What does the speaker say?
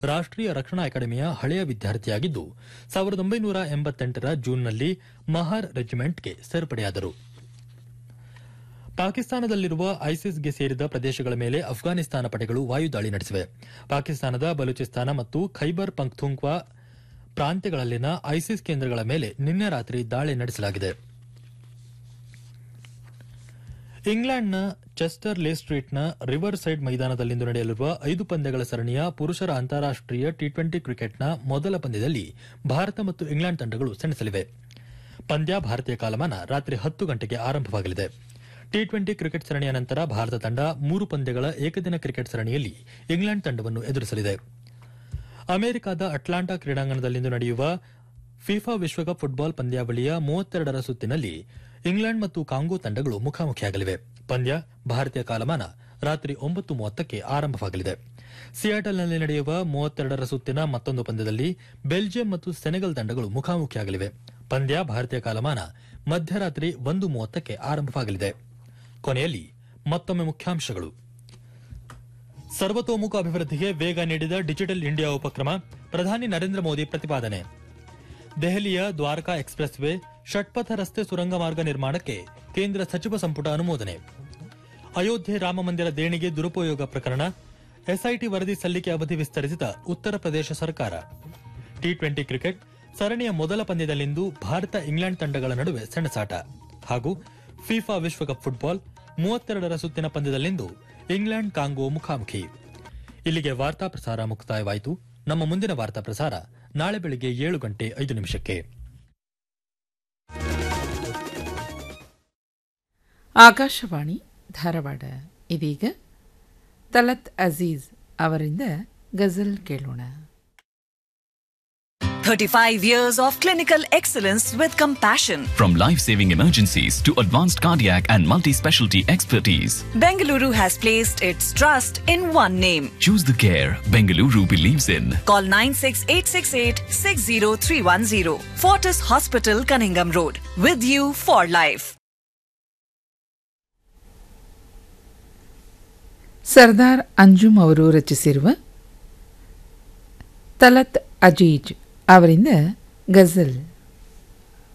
ರಾಷ್ಟ್ರೀಯ ರಕ್ಷಣಾ ಅಕಾಡೆಮಿಯ ಹಳೆಯ ವಿದ್ಯಾರ್ಥಿಯಾಗಿದ್ದು ಸಾವಿರದ ಒಂಬೈನೂರ ಎಂಬತ್ತೆಂಟರ ಜೂನ್ನಲ್ಲಿ ಮಹಾರ್ ರೆಜಿಮೆಂಟ್ಗೆ ಸೇರ್ಪಡೆಯಾದರು ಪಾಕಿಸ್ತಾನದಲ್ಲಿರುವ ಐಸಿಸ್ಗೆ ಸೇರಿದ ಪ್ರದೇಶಗಳ ಮೇಲೆ ಅಫ್ಘಾನಿಸ್ತಾನ ಪಡೆಗಳು ವಾಯುದಾಳಿ ನಡೆಸಿವೆ ಪಾಕಿಸ್ತಾನದ ಬಲೂಚಿಸ್ತಾನ ಮತ್ತು ಖೈಬರ್ ಪಂಕ್ತುಂಕ್ವಾ ಪ್ರಾಂತ್ಯಗಳಲ್ಲಿನ ಐಸಿಸ್ ಕೇಂದ್ರಗಳ ಮೇಲೆ ನಿನ್ನೆ ರಾತ್ರಿ ದಾಳಿ ನಡೆಸಲಾಗಿದೆ ಇಂಗ್ಲೆಂಡ್ನ ಚೆಸ್ಟರ್ ಲೇ ಸ್ಟ್ರೀಟ್ನ ರಿವರ್ ಸೈಡ್ ಮೈದಾನದಲ್ಲಿಂದು ನಡೆಯಲಿರುವ ಐದು ಪಂದ್ಯಗಳ ಸರಣಿಯ ಪುರುಷರ ಅಂತಾರಾಷ್ಟೀಯ ಟಿ ಟ್ವೆಂಟಿ ಕ್ರಿಕೆಟ್ನ ಮೊದಲ ಪಂದ್ಯದಲ್ಲಿ ಭಾರತ ಮತ್ತು ಇಂಗ್ಲೆಂಡ್ ತಂಡಗಳು ಸೆಣಸಲಿವೆ ಪಂದ್ಯ ಭಾರತೀಯ ಕಾಲಮಾನ ರಾತ್ರಿ ಹತ್ತು ಗಂಟೆಗೆ ಆರಂಭವಾಗಲಿದೆ ಟಿ ಟ್ವೆಂಟಿ ಕ್ರಿಕೆಟ್ ಸರಣಿಯ ನಂತರ ಭಾರತ ತಂಡ ಮೂರು ಪಂದ್ಯಗಳ ಏಕದಿನ ಕ್ರಿಕೆಟ್ ಸರಣಿಯಲ್ಲಿ ಇಂಗ್ಲೆಂಡ್ ತಂಡವನ್ನು ಎದುರಿಸಲಿದೆ ಅಮೆರಿಕದ ಅಟ್ಲಾಂಟಾ ಕ್ರೀಡಾಂಗಣದಲ್ಲಿಂದು ನಡೆಯುವ ಫಿಫಾ ವಿಶ್ವಕಪ್ ಫುಟ್ಬಾಲ್ ಪಂದ್ಯಾವಳಿಯ ಮೂವತ್ತೆರಡರ ಸುತ್ತಿನಲ್ಲಿ ಇಂಗ್ಲೆಂಡ್ ಮತ್ತು ಕಾಂಗೋ ತಂಡಗಳು ಮುಖಾಮುಖಿಯಾಗಲಿವೆ ಪಂದ್ಯ ಭಾರತೀಯ ಕಾಲಮಾನ ರಾತ್ರಿ ಒಂಬತ್ತು ಮೂವತ್ತಕ್ಕೆ ಆರಂಭವಾಗಲಿದೆ ಸಿಯಾಟಲ್ನಲ್ಲಿ ನಡೆಯುವ ಮೂವತ್ತೆರಡರ ಸುತ್ತಿನ ಮತ್ತೊಂದು ಪಂದ್ಯದಲ್ಲಿ ಬೆಲ್ಜಿಯಂ ಮತ್ತು ಸೆನೆಗಲ್ ತಂಡಗಳು ಮುಖಾಮುಖಿಯಾಗಲಿವೆ ಪಂದ್ಯ ಭಾರತೀಯ ಕಾಲಮಾನ ಮಧ್ಯರಾತ್ರಿ ಒಂದು ಮೂವತ್ತಕ್ಕೆ ಆರಂಭವಾಗಲಿದೆ ಕೊನೆಯಲ್ಲಿ ಮತ್ತೊಮ್ಮೆ ಮುಖ್ಯಾಂಶಗಳು ಸರ್ವತೋಮುಖ ಅಭಿವೃದ್ಧಿಗೆ ವೇಗ ನೀಡಿದ ಡಿಜಿಟಲ್ ಇಂಡಿಯಾ ಉಪಕ್ರಮ ಪ್ರಧಾನಿ ನರೇಂದ್ರ ಮೋದಿ ಪ್ರತಿಪಾದನೆ ದೆಹಲಿಯ ದ್ವಾರಕಾ ಎಕ್ಸ್ಪ್ರೆಸ್ ವೇ ಷಟ್ಪಥ ರಸ್ತೆ ಸುರಂಗ ಮಾರ್ಗ ನಿರ್ಮಾಣಕ್ಕೆ ಕೇಂದ್ರ ಸಚಿವ ಸಂಪುಟ ಅನುಮೋದನೆ ಅಯೋಧ್ಯೆ ರಾಮಮಂದಿರ ದೇಣಿಗೆ ದುರುಪಯೋಗ ಪ್ರಕರಣ ಎಸ್ಐಟಿ ವರದಿ ಸಲ್ಲಿಕೆ ಅವಧಿ ವಿಸ್ತರಿಸಿದ ಉತ್ತರ ಪ್ರದೇಶ ಸರ್ಕಾರ ಟಿ ಟ್ವೆಂಟಿ ಕ್ರಿಕೆಟ್ ಸರಣಿಯ ಮೊದಲ ಪಂದ್ಯದಲ್ಲಿಂದು ಭಾರತ ಇಂಗ್ಲೆಂಡ್ ತಂಡಗಳ ನಡುವೆ ಸೆಣಸಾಟ ಹಾಗೂ ಫಿಫಾ ವಿಶ್ವಕಪ್ ಫುಟ್ಬಾಲ್ ಮೂವತ್ತೆರಡರ ಸುತ್ತಿನ ಪಂದ್ಯದಲ್ಲಿಂದು ಇಂಗ್ಲೆಂಡ್ ಕಾಂಗೋ ಮುಖಾಮುಖಿ ಇಲ್ಲಿಗೆ ವಾರ್ತಾ ಪ್ರಸಾರ ಮುಕ್ತಾಯವಾಯಿತು ನಮ್ಮ ಮುಂದಿನ ವಾರ್ತಾ ಪ್ರಸಾರ ನಾಳೆ ಬೆಳಿಗ್ಗೆ ಏಳು ಗಂಟೆ ಐದು ನಿಮಿಷಕ್ಕೆ ಆಕಾಶವಾಣಿ ಧಾರವಾಡ ಇದೀಗ ತಲತ್ ಅಜೀಜ್ ಅವರಿಂದ ಗಜಲ್ ಕೇಳೋಣ 35 years of clinical excellence with compassion. From life saving emergencies to advanced cardiac and multi specialty expertise, Bengaluru has placed its trust in one name. choose the care Bengaluru believes in. Call 96868 60310. Fortis Hospital, Cunningham Road. With you for life. Sardar Anjum ಅವರು ರಚಿಸಿರುವ ತಲತ್ ಅಜೀಜ್ ಅವರಿಂದ ಗಜಲ್